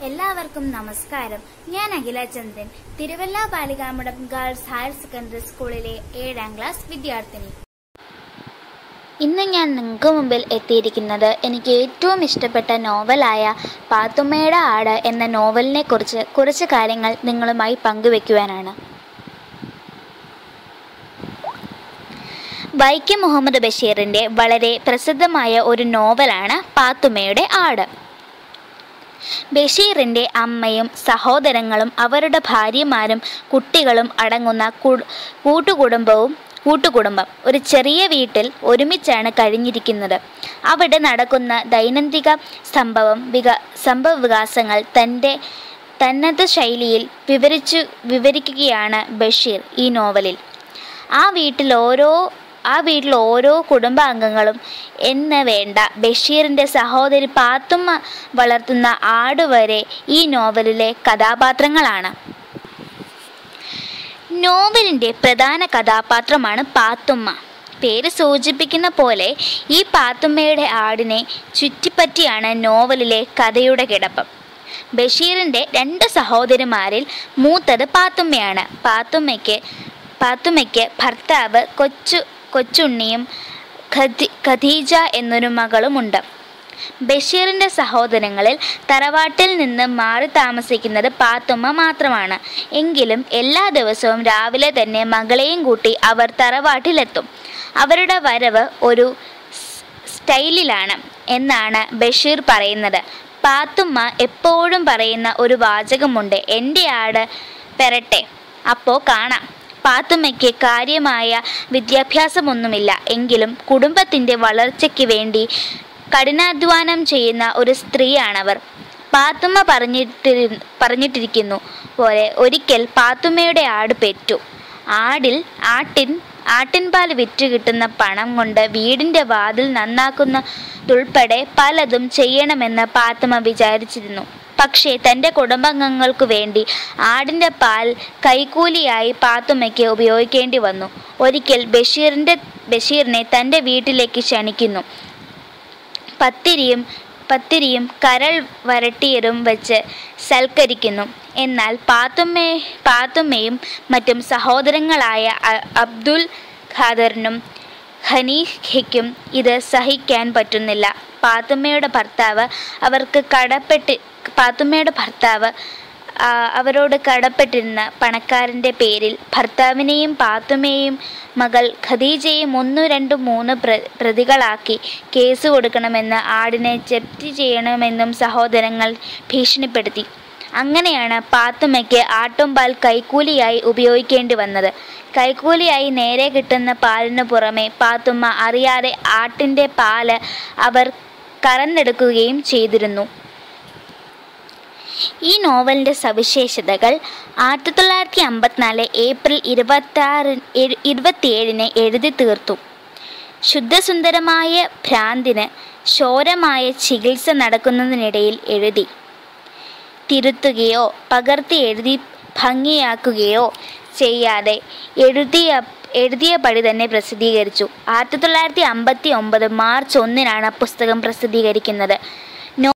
എല്ലാവർക്കും നമസ്കാരം ഞാൻ Akhila Chandran Thiruvalla Balikamadhom girls higher secondary സ്കൂളിലെ ഏഴാം ക്ലാസ് വിദ്യാർത്ഥിനി ഇന്ന് ഞാൻ നിങ്ങൾക്ക് മുമ്പിൽ എത്തിയിരിക്കുന്നത് എനിക്ക് ഏറ്റവും ഇഷ്ടപ്പെട്ട നോവലായ പാത്തുമ്മയുടെ ആട് എന്ന നോവലിനെ കുറിച്ച് കുറച്ച് കാര്യങ്ങൾ നിങ്ങളുമായി പങ്കുവെക്കുവാനാണ് വൈക്കം മുഹമ്മദ് ബഷീറിൻ്റെ വളരെ പ്രസിദ്ധമായ ഒരു നോവലാണ് പാത്തുമ്മയുടെ ആട് ബഷീറിൻ്റെ അമ്മയും സഹോദരങ്ങളും അവരുടെ ഭാര്യമാരും കുട്ടികളും അടങ്ങുന്ന കു- കൂട്ടുകുടുംബവും കൂട്ടുകുടുംബം ഒരു ചെറിയ വീട്ടിൽ ഒരുമിച്ചാണ് കഴിഞ്ഞിരിക്കുന്നത് അവിടെ നടക്കുന്ന ദൈനംദിന സംഭവം വിക സംഭവ വികാസങ്ങൾ തൻ്റെ തന്നത ശൈലിയിൽ വിവരിച്ചു വിവരിക്കുകയാണ് ബഷീർ ഈ നോവലിൽ ആ വീട്ടിൽ ഓരോ ആ വീട്ടിൽ ഓരോ കുടുംബാംഗങ്ങളും എന്ന് വേണ്ട ബഷീറിൻ്റെ സഹോദരി പാത്തുമ്മ വളർത്തുന്ന ആടുവരെ ഈ നോവലിലെ കഥാപാത്രങ്ങളാണ് നോവലിൻ്റെ പ്രധാന കഥാപാത്രമാണ് പാത്തുമ്മ പേര് സൂചിപ്പിക്കുന്ന പോലെ ഈ പാത്തുമ്മയുടെ ആടിനെ ചുറ്റിപ്പറ്റിയാണ് നോവലിലെ കഥയുടെ കിടപ്പം ബഷീറിൻ്റെ രണ്ട് സഹോദരിമാരിൽ മൂത്തത് പാത്തുമ്മയാണ് പാത്തുമ്മയ്ക്ക് പാത്തുമ്മയ്ക്ക് ഭർത്താവ് കൊച്ചു കൊച്ചുണ്ണിയും ഖദി ഖദീജ എന്നൊരു മകളുമുണ്ട് ബഷീറിൻ്റെ സഹോദരങ്ങളിൽ തറവാട്ടിൽ നിന്ന് മാറി താമസിക്കുന്നത് പാത്തുമ്മ മാത്രമാണ് എങ്കിലും എല്ലാ ദിവസവും രാവിലെ തന്നെ മകളെയും കൂട്ടി അവർ തറവാട്ടിലെത്തും അവരുടെ വരവ് ഒരു സ്- സ്റ്റൈലിലാണ് എന്നാണ് ബഷീർ പറയുന്നത് പാത്തുമ്മ എപ്പോഴും പറയുന്ന ഒരു വാചകമുണ്ട് എൻ്റെ ആട് പെരട്ടെ അപ്പോൾ കാണാം പാത്തുമ്മയ്ക്ക് കാര്യമായ വിദ്യാഭ്യാസമൊന്നുമില്ല എങ്കിലും കുടുംബത്തിൻ്റെ വളർച്ചയ്ക്ക് വേണ്ടി കഠിനാധ്വാനം ചെയ്യുന്ന ഒരു സ്ത്രീയാണവർ പാത്തുമ്മ പറഞ്ഞിട്ടി പറഞ്ഞിട്ടിരിക്കുന്നു പോലെ ഒരിക്കൽ പാത്തുമ്മയുടെ ആട് പെറ്റു ആടിൽ ആട്ടിൻ ആട്ടിൻപാൽ വിറ്റ് കിട്ടുന്ന പണം കൊണ്ട് വീടിൻ്റെ വാതിൽ നന്നാക്കുന്നതുൾപ്പെടെ പലതും ചെയ്യണമെന്ന് പാത്തുമ്മ വിചാരിച്ചിരുന്നു പക്ഷേ തൻ്റെ കുടുംബാംഗങ്ങൾക്കു വേണ്ടി ആടിൻ്റെ പാൽ കൈക്കൂലിയായി പാത്തുമ്മയ്ക്ക് ഉപയോഗിക്കേണ്ടി വന്നു ഒരിക്കൽ ബഷീറിൻ്റെ ബഷീറിനെ തൻ്റെ വീട്ടിലേക്ക് ക്ഷണിക്കുന്നു പത്തിരിയും പത്തിരിയും കരൾ വരട്ടിയതും വെച്ച് സൽക്കരിക്കുന്നു എന്നാൽ പാത്തുമ്മേ പാത്തുമ്മയും മറ്റും സഹോദരങ്ങളായ അ- അബ്ദുൽ ഖാദറിനും ഖനീഖയ്ക്കും ഇത് സഹിക്കാൻ പറ്റുന്നില്ല പാത്തുമ്മയുടെ ഭർത്താവ് അവർക്ക് കടപ്പെട്ട് പാത്തുമ്മയുടെ ഭർത്താവ് ആ, അവരോട് കടപ്പെട്ടിരുന്ന പണക്കാരൻ്റെ പേരിൽ ഭർത്താവിനെയും പാത്തുമ്മയെയും മകൾ ഖദീജയും ഒന്നു രണ്ടു മൂന്ന് പ്ര പ്രതികളാക്കി കേസ് കൊടുക്കണമെന്ന് ആടിനെ ജപ്തി ചെയ്യണമെന്നും സഹോദരങ്ങൾ ഭീഷണിപ്പെടുത്തി അങ്ങനെയാണ് പാത്തുമ്മയ്ക്ക് ആട്ടുംപാൽ കൈക്കൂലിയായി ഉപയോഗിക്കേണ്ടി വന്നത് കൈക്കൂലിയായി നേരെ കിട്ടുന്ന പാലിനു പുറമെ പാത്തുമ്മ അറിയാതെ ആട്ടിൻ്റെ പാല് അവർ കറന്നെടുക്കുകയും ചെയ്തിരുന്നു ഈ നോവലിൻ്റെ സവിശേഷതകൾ ആയിരത്തി തൊള്ളായിരത്തി അമ്പത്തിനാല് ഏപ്രിൽ ഇരുപത്താറ് ഇരുപത്തിയേഴിന് എഴുതി തീർത്തു ശുദ്ധസുന്ദരമായ ഭ്രാന്തിന് ശോരമായ ചികിത്സ നടക്കുന്നതിനിടയിൽ എഴുതി തിരുത്തുകയോ പകർത്തി എഴുതി ഭംഗിയാക്കുകയോ ചെയ്യാതെ എഴുതിയ എഴുതിയ പടി തന്നെ പ്രസിദ്ധീകരിച്ചു ആയിരത്തി തൊള്ളായിരത്തി അമ്പത്തി ഒമ്പത് മാർച്ച് ഒന്നിനാണ് പുസ്തകം പ്രസിദ്ധീകരിക്കുന്നത്